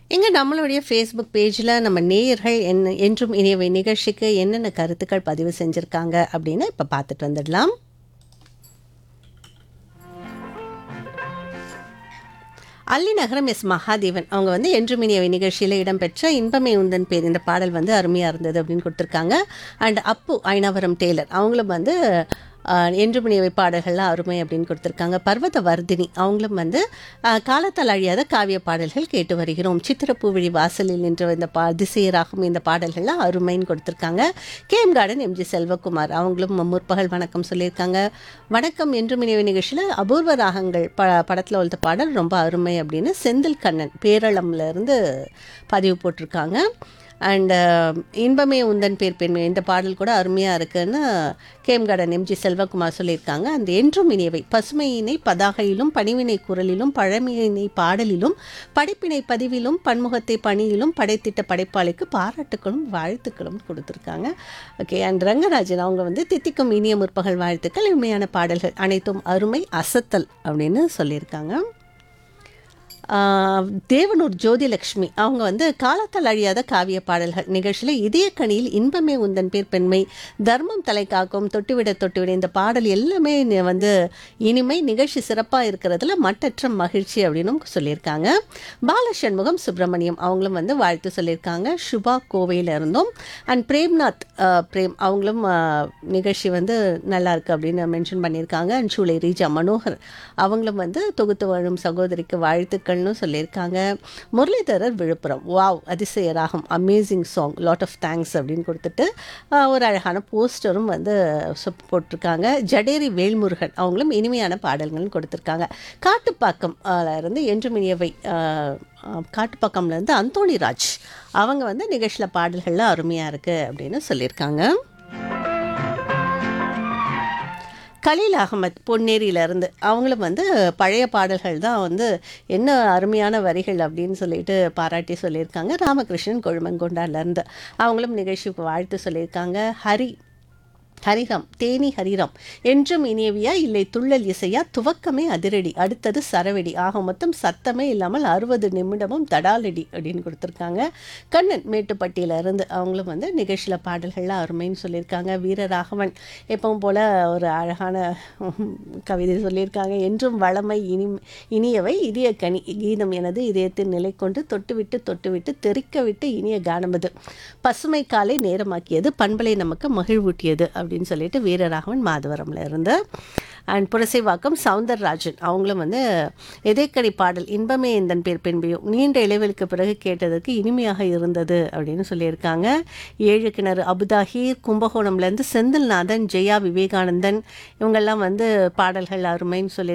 இங்கே நம்மளுடைய ஃபேஸ்புக் பேஜில் நம்ம நேயர்கள் என்ன என்றும் இனியவை நிகழ்ச்சிக்கு என்னென்ன கருத்துக்கள் பதிவு செஞ்சுருக்காங்க அப்படின்னு இப்போ பார்த்துட்டு வந்துடலாம் அல்லி நகரம் எஸ் மகாதேவன் அவங்க வந்து என்றும் இனியவை நிகழ்ச்சியில் இடம்பெற்ற இன்பமே உந்தன் பேர் இந்த பாடல் வந்து அருமையாக இருந்தது அப்படின்னு கொடுத்துருக்காங்க அண்ட் அப்பு ஐனாவரம் டெய்லர் அவங்களும் வந்து ஆஹ், என்றும் இனியவை பாடல்கள்லாம் அருமை அப்படின்னு கொடுத்துருக்காங்க பர்வத வர்தினி அவங்களும் வந்து ஆஹ், காலத்தால் அழியாத காவிய பாடல்கள் கேட்டு வருகிறோம் சித்திரப்பூவிழி வாசலில் நின்ற இந்த பா திசையராகும் இந்த பாடல்கள்லாம் அருமைன்னு கொடுத்துருக்காங்க கேஎம் கார்டன் எம்ஜி செல்வகுமார் அவங்களும் முற்பகல் வணக்கம் சொல்லியிருக்காங்க வணக்கம் என்றும் இனியவை நிகழ்ச்சியில் அபூர்வ ராகங்கள் ப படத்தில் உள்ள பாடல் ரொம்ப அருமை அப்படின்னு செந்தில் கண்ணன் பேரளம்ல இருந்து பதிவு போட்டிருக்காங்க அண்ட் இன்பமே உந்தன் பேர் பெண்மை இந்த பாடல் கூட அருமையாக இருக்குன்னு கேம் கார்டன் எம்ஜி செல்வகுமார் சொல்லியிருக்காங்க அந்த என்றும் இனியவை பசுமையினை பதாகையிலும் பணிவினை குரலிலும் பழமையினை பாடலிலும் படிப்பினை பதிவிலும் பன்முகத்தை பணியிலும் படைத்திட்ட படைப்பாளிக்கு பாராட்டுக்களும் வாழ்த்துக்களும் கொடுத்துருக்காங்க ஓகே அண்ட் ரங்கராஜன் அவங்க வந்து தித்திக்கும் இனிய முற்பகல் வாழ்த்துக்கள் உண்மையான பாடல்கள் அனைத்தும் அருமை அசத்தல் அப்படின்னு சொல்லியிருக்காங்க ஆஹ் தேவனூர் ஜோதிலக்ஷ்மி அவங்க வந்து காலத்தால் அழியாத காவிய பாடல்கள் நிகழ்ச்சியில் இதயக்கணியில் இன்பமே உந்தன் பேர் பெண்மை தர்மம் தலை காக்கும் தொட்டுவிட தொட்டுவிட இந்த பாடல் எல்லாமே நி- வந்து இனிமை நிகழ்ச்சி சிறப்பாக இருக்கிறதுல மட்டற்ற மகிழ்ச்சி அப்படின்னும் சொல்லியிருக்காங்க பாலசண்முகம் சுப்பிரமணியம் அவங்களும் வந்து வாழ்த்து சொல்லியிருக்காங்க சுபா கோவையில் இருந்தும் அண்ட் பிரேம்நாத் ஆஹ் பிரேம் அவங்களும் ஆஹ் நிகழ்ச்சி வந்து நல்லா இருக்கு அப்படின்னு மென்ஷன் பண்ணியிருக்காங்க அண்ட் சூளை ரீஜா மனோகர் அவங்களும் வந்து தொகுத்து வாழும் சகோதரிக்கு வாழ்த்துக்கள்னு சொல்லியிருக்காங்க முரளிதரர் விழுப்புரம் வாவ் அதிசய ராகம் amazing song lot of thanks அப்படின்னு கொடுத்துட்டு ஆஹ், ஒரு அழகான போஸ்டரும் வந்து சொப் போட்டிருக்காங்க ஜடேரி வேல்முருகன் அவங்களும் இனிமையான பாடல்களும் கொடுத்துருக்காங்க காட்டுப்பாக்கம் ஆஹ், இருந்து என்றும் இனியவை ஆஹ், ஆஹ், காட்டுப்பாக்கம்லேருந்து அந்தோணி ராஜ் அவங்க வந்து நிகழ்ச்சியில் பாடல்கள்லாம் அருமையாக இருக்குது அப்படின்னு சொல்லியிருக்காங்க கலீல் அகமத் பொன்னேரியிலேருந்து அவங்களும் வந்து பழைய பாடல்கள் தான் வந்து என்ன அருமையான வரிகள் அப்படின்னு சொல்லிட்டு பாராட்டி சொல்லியிருக்காங்க ராமகிருஷ்ணன் கொழுமங்கொண்டாலேருந்து அவங்களும் நிகழ்ச்சிக்கு வாழ்த்து சொல்லியிருக்காங்க ஹரி ஹரிராம் தேனி ஹரிராம் என்றும் இனியவியா இல்லை துள்ளல் இசையா துவக்கமே அதிரடி அடுத்தது சரவெடி ஆக மொத்தம் சத்தமே இல்லாமல் அறுபது நிமிடமும் தடாலடி அப்படின்னு கொடுத்துருக்காங்க கண்ணன் மேட்டுப்பட்டியில இருந்து அவங்களும் வந்து நிகழ்ச்சியில் பாடல்கள்லாம் அருமைன்னு சொல்லியிருக்காங்க வீரராகவன் எப்பவும் போல ஒரு அழகான உம், கவிதை சொல்லியிருக்காங்க என்றும் வளமை இனி இனியவை இதய கனி கீதம் எனது இதயத்தில் நிலை கொண்டு தொட்டுவிட்டு தொட்டுவிட்டு தெறிக்க விட்டு இனிய கானமது பசுமை காலை நேரமாக்கியது பண்பலை நமக்கு மகிழ்வூட்டியது அப்படின்னு சொல்லிட்டு வீரராகவன் மாதவரம்ல இருந்து அண்ட் புரசைவாக்கம் சவுந்தரராஜன் அவங்களும் வந்து எதைக்கடி பாடல் இன்பமே எந்தன் பேர் பெண்பையும் நீண்ட இடைவெளிக்கு பிறகு கேட்டதற்கு இனிமையாக இருந்தது அப்படின்னு சொல்லியிருக்காங்க ஏழு கிணறு அபுதாஹீர் கும்பகோணம்லேருந்து செந்தில்நாதன் ஜெயா விவேகானந்தன் இவங்கெல்லாம் வந்து பாடல்கள் அருமைன்னு சொல்லி